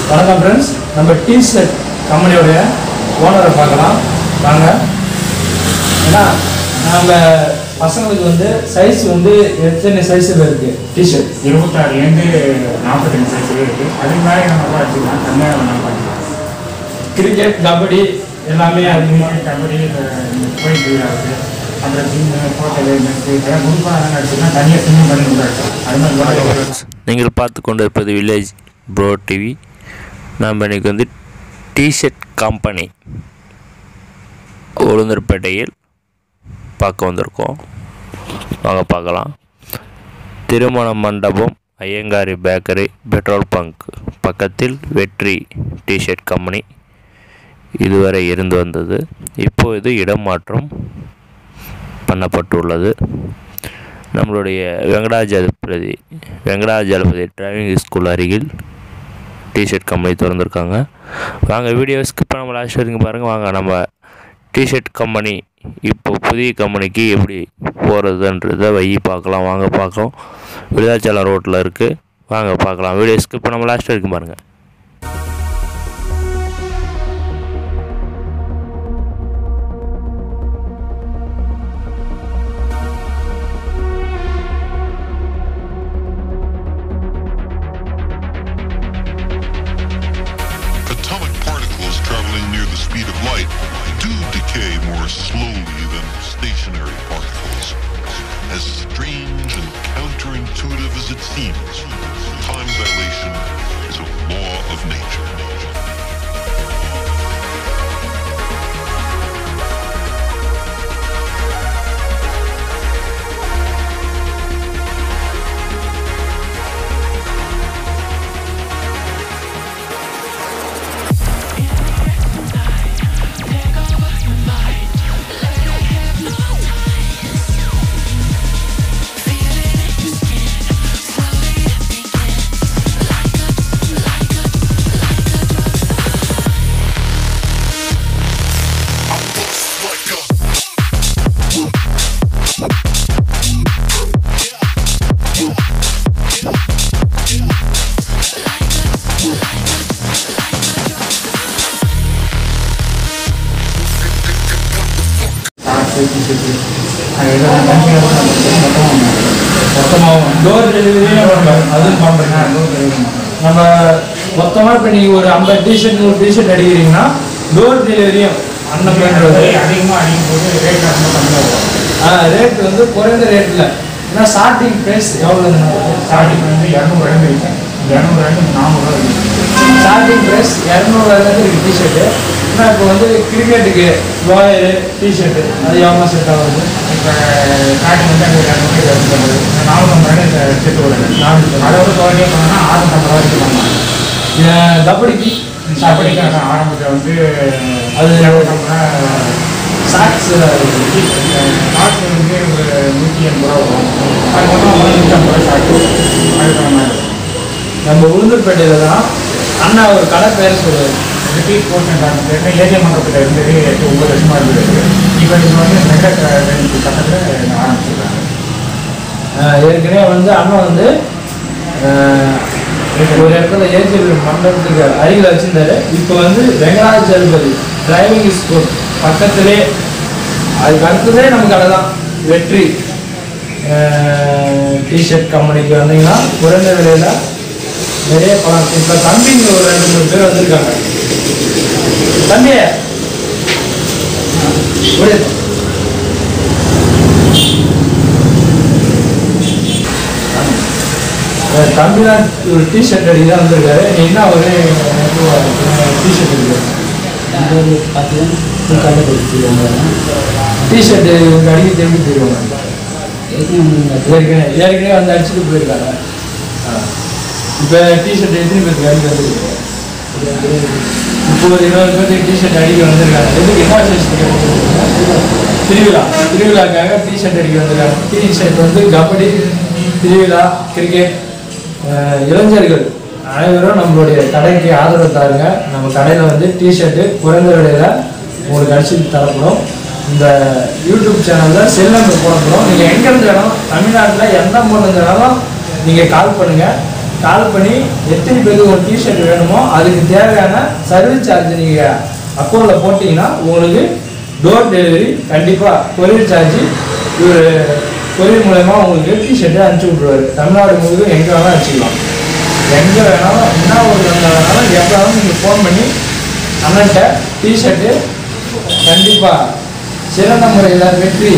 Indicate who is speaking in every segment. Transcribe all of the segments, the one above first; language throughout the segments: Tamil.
Speaker 1: வணக்கம் ஃப்ரெண்ட்ஸ் நம்ம டீ ஷர்ட் கம்பெனியோடைய ஓனரை பார்க்கலாம் வாங்க ஏன்னா நம்ம பசங்களுக்கு வந்து சைஸ் வந்து எத்தனை சைஸில் இருக்குது டிஷர்ட்
Speaker 2: இருபத்தாறுலேருந்து நாற்பத்தஞ்சு சைஸ் இருக்குது அதுக்கு மேலே நம்ம வச்சுக்கலாம் கம்மியாக நம்ம பார்த்துக்கலாம்
Speaker 1: கிரிக்கெட் கபடி எல்லாமே அதிகமாக
Speaker 2: அதிகமாக கபடி இந்த கோயில் விழாவுக்கு அப்புறம் ஜிம்மு ஹோட்டலு மெஸ்ஸு இதெல்லாம் குரூப்பாக அடிச்சுன்னா தனியாக சின்னம் பண்ணி விளையாடுறோம் அது மாதிரி விளையாடுறோம்
Speaker 3: நீங்கள் பார்த்து கொண்டு இருப்பது வில்லேஜ் ப்ரோ டிவி நாம் இன்னைக்கு வந்து டிஷர்ட் கம்பெனி உளுந்தூர்பேட்டையில் பார்க்க வந்திருக்கோம் வாங்க பார்க்கலாம் திருமண மண்டபம் ஐயங்காரி பேக்கரி பெட்ரோல் பங்க் பக்கத்தில் வெற்றி டிஷர்ட் கம்பெனி இதுவரை இருந்து வந்தது இப்போது இடமாற்றம் பண்ணப்பட்டுள்ளது நம்மளுடைய வெங்கடாஜலபதி வெங்கடாஜலபதி டிரைவிங் ஸ்கூல் அருகில் டிஷர்ட் கம்பெனி திறந்துருக்காங்க வாங்க வீடியோ ஸ்கிப் பண்ணாமல் லாஸ்ட் வரைக்கும் பாருங்கள் வாங்க நம்ம டிஷர்ட் கம்பெனி இப்போ புதிய கம்பெனிக்கு எப்படி போகிறதுன்றதை வை பார்க்கலாம் வாங்க பார்க்கலாம் விருதாச்சலம் ரோட்டில் இருக்குது வாங்க பார்க்கலாம் வீடியோ ஸ்கிப் பண்ணாமல் லாஸ்ட் வரைக்கும் பாருங்கள்
Speaker 4: Atomic particles traveling near the speed of light do decay more slowly than stationary particles. As strange and counterintuitive as it seems, time dilation is a law of nature.
Speaker 2: Shorts T-shirt அது எல்லாம் தனியாக மொத்தம்
Speaker 1: மொத்தமாகவும் டோர் டெலிவரியும் நம்ம அதுவும் பண்ணுறேன் நம்ம மொத்தமாக இப்போ நீங்கள் ஒரு ஐம்பது டிஷர்ட் நூறு டிஷர்ட் அடிக்கிறீங்கன்னா டோர் டெலிவரியும் அண்ணன் பண்ணுறது
Speaker 2: அதிகமாக அடிக்கும் போது ரேட் ரொம்ப கம்மியாக வரும்
Speaker 1: ரேட் வந்து குறைந்த ரேட்டில் ஏன்னா ஸ்டார்டிங் ப்ரைஸ் எவ்வளோ
Speaker 2: ஸ்டார்டிங் வந்து இரநூறுலேருந்து இருக்கு இரநூறுலேருந்து நானூறுரூவா இருக்குது
Speaker 1: ஸ்டார்டிங் ப்ரைஸ் இரநூறுவாயிலேருந்து இருக்குது டிஷர்ட்டு ஆனால் இப்போ வந்து கிரிக்கெட்டுக்கு லோயரு டிஷர்ட்டு அது எவ்வளோ செட் ஆகுது
Speaker 2: இப்போ ஸ்டார்டிங் வந்து அங்கே இரநூறு இரநூத்தம்பது நானூற்றம்பது ரூபாய் செட்டு விடுங்க
Speaker 1: நானூற்றம்பது.
Speaker 2: அதை விட குவாலிட்டியாக போனோம்னா ஆறுநூற்றம்பது ரூபாய்க்கு பண்ணலாம்
Speaker 1: அஹ் கபடிக்கு
Speaker 2: அப்படிங்க ஆரம்பத்தில் வந்து
Speaker 1: அது
Speaker 2: இரநூத்தம்பது ரூபா
Speaker 1: சாக்ஸ்
Speaker 2: ஷார்ட்ஸ் வந்து ஒரு நூற்றி எண்பது ரூபா வரும் அதுக்கப்புறம் ஒரு நூற்றி ஐம்பது ரூபா ஷார்ட்டு அதுக்கு மாதிரி
Speaker 1: நம்ம உளுந்தூர்பேட்டையில் தான் அண்ணா ஒரு கடை பேர் சொல்லுவார்
Speaker 2: ரிப்பீட் போர்ஷன் டாக்டர் ஏரியா மண்டபத்தில் இருந்தது எட்டு ஒன்பது வருஷமாக இருந்தது இப்போ இது வந்து மெட்ரோ பக்கத்தில் ஆரம்பிச்சிருக்காங்க
Speaker 1: அஹ் ஏற்கனவே வந்து அண்ணன் வந்து அஹ், ஒரு இடத்துல ஏஜிபி மண்டபத்துக்கு அருகில் வச்சிருந்தாரு இப்போ வந்து வெங்கடாஜலபதி டிரைவிங் ஸ்கூல் பக்கத்திலே அதுக்கு அடுத்ததே நம்ம கடை தான் வெற்றி டிஷர்ட் கம்பெனிக்கு வந்தீங்கன்னா குறைந்த விலையில் நிறைய பணம் இப்போ தம்பிங்க ஒரு ரெண்டு மூணு பேர் வந்திருக்காங்க தம்பி ஒரு அஹ் தம்பி தான் ஒரு டிஷர்ட் அடிக்க தான் வந்திருக்காரு நீ என்ன ஒரு டிஷர்ட் இருக்கு டிஷர்ட் அடிக்க திரும்பி போயிடுவாங்க ஏற்கனவே ஏற்கனவே வந்து அடிச்சுட்டு போயிருக்காங்க இப்போ டிஷர்ட் எத்தனை பேருக்கு அடிக்க வந்துருக்கு இப்போ ஒரு இருபது பேருக்கு டிஷர்ட் அடிக்க வந்திருக்காங்க எதுக்கு என்ன விசேஷத்துக்கு திருவிழா திருவிழாக்காக டிஷர்ட் அடிக்க வந்திருக்காங்க டிஷர்ட் வந்து கபடி திருவிழா கிரிக்கெட் அஹ் இளைஞர்கள் அனைவரும் நம்மளுடைய கடைக்கு ஆதரவு தாருங்க நம்ம கடையில் வந்து டிஷர்ட்டு குறைந்த விலையில் உங்களுக்கு அடிச்சு தரப்படும் இந்த யூடியூப் சேனலில் செல் நம்பர் போடப்படும் நீங்கள் எங்கே இருந்தாலும் தமிழ்நாட்டில் எந்த மூலம் இருந்தாலும் நீங்கள் கால் பண்ணுங்கள் கால் பண்ணி எத்தனை பேருக்கு ஒரு டிஷர்ட் வேணுமோ அதுக்கு தேவையான சர்வீஸ் சார்ஜ் நீங்கள் அக்கௌண்ட்டில் போட்டிங்கன்னா உங்களுக்கு டோர் டெலிவரி கண்டிப்பாக கொரியர் சார்ஜ் இவர் கொரியர் மூலயமா உங்களுக்கு டிஷர்ட்டு அனுப்பிச்சி விட்ருவாரு தமிழ்நாடு முழுவதும் எங்கே வேணாலும் அனுப்பிச்சிக்கலாம் எங்கே வேணாலும் என்ன ஒரு இடத்துல வேணாலும் எப்போ வேணாலும் நீங்கள் ஃபோன் பண்ணி அண்ணன்ட்ட டிஷர்ட்டு கண்டிப்பாக சிறந்த முறையில் வெற்றி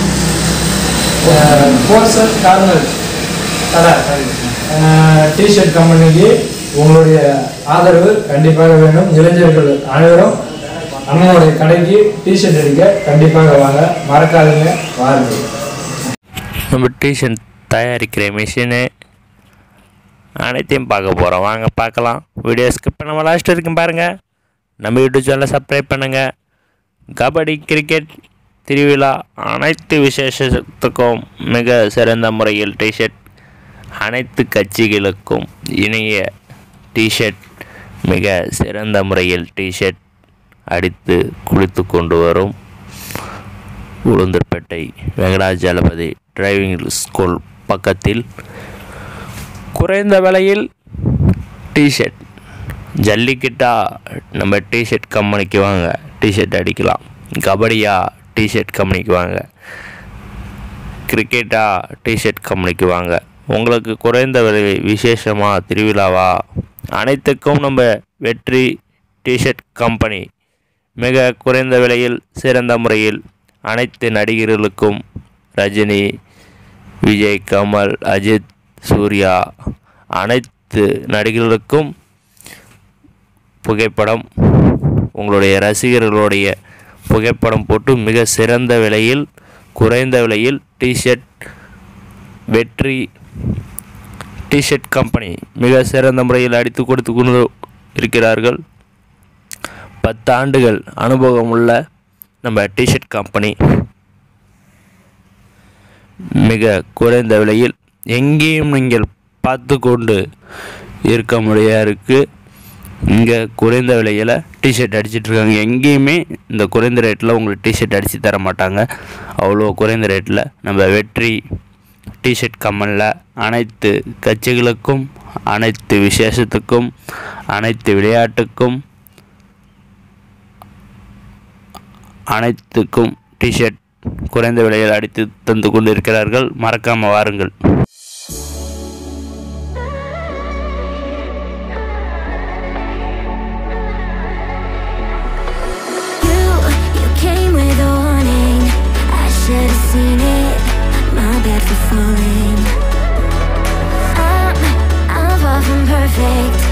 Speaker 1: போர்சல் கார்னர் கடை டிஷர்ட் கம்பெனிக்கு உங்களுடைய ஆதரவு கண்டிப்பாக வேண்டும் இளைஞர்கள் அனைவரும் அண்ணனுடைய கடைக்கு டிஷர்ட் எடுக்க கண்டிப்பாக வாங்க மறக்காதீங்க வாருங்கள்
Speaker 3: நம்ம டிஷர்ட் தயாரிக்கிற மிஷினு அனைத்தையும் பார்க்க போகிறோம் வாங்க பார்க்கலாம் வீடியோ ஸ்கிப் பண்ணாமல் லாஸ்ட் வரைக்கும் பாருங்கள் நம்ம யூடியூப் சேனலை சப்ஸ்கிரைப் பண்ணுங்கள் கபடி கிரிக்கெட் திருவிழா அனைத்து விசேஷத்துக்கும் மிக சிறந்த முறையில் டிஷர்ட் அனைத்து கட்சிகளுக்கும் இணைய டிஷர்ட் மிக சிறந்த முறையில் டிஷர்ட் அடித்து குளித்து கொண்டு வரும் உளுந்தூர்பேட்டை வெங்கடாஜலபதி டிரைவிங் ஸ்கூல் பக்கத்தில் குறைந்த விலையில் டிஷர்ட் ஜல்லிக்கட்டா நம்ம டிஷர்ட் கம்பெனிக்கு வாங்க டிஷர்ட் அடிக்கலாம் கபடியா டிஷர்ட் கம்பெனிக்கு வாங்க கிரிக்கெட்டா டிஷர்ட் கம்பெனிக்கு வாங்க உங்களுக்கு குறைந்த விலை விசேஷமாக திருவிழாவா அனைத்துக்கும் நம்ம வெற்றி டிஷர்ட் கம்பெனி மிக குறைந்த விலையில் சிறந்த முறையில் அனைத்து நடிகர்களுக்கும் ரஜினி விஜய் கமல் அஜித் சூர்யா அனைத்து நடிகர்களுக்கும் புகைப்படம் உங்களுடைய ரசிகர்களுடைய புகைப்படம் போட்டு மிக சிறந்த விலையில் குறைந்த விலையில் டிஷர்ட் வெற்றி டிஷர்ட் கம்பெனி மிக சிறந்த முறையில் அடித்து கொடுத்து கொண்டு இருக்கிறார்கள் பத்து ஆண்டுகள் அனுபவம் உள்ள நம்ம டிஷர்ட் கம்பெனி மிக குறைந்த விலையில் எங்கேயும் நீங்கள் பார்த்து கொண்டு இருக்க முடியாது இங்கே குறைந்த விலையில் டிஷர்ட் அடிச்சிட்டு இருக்காங்க எங்கேயுமே இந்த குறைந்த ரேட்டில் உங்களுக்கு டிஷர்ட் அடித்து தர மாட்டாங்க அவ்வளோ குறைந்த ரேட்டில் நம்ம வெற்றி டிஷர்ட் கம்பெனியில் அனைத்து கட்சிகளுக்கும் அனைத்து விசேஷத்துக்கும் அனைத்து விளையாட்டுக்கும் அனைத்துக்கும் டிஷர்ட் குறைந்த விலையில் அடித்து தந்து கொண்டிருக்கிறார்கள் மறக்காமல் வாருங்கள்
Speaker 5: You, you came with a warning. I should have seen it. My bad for falling. I'm, I'm far from perfect.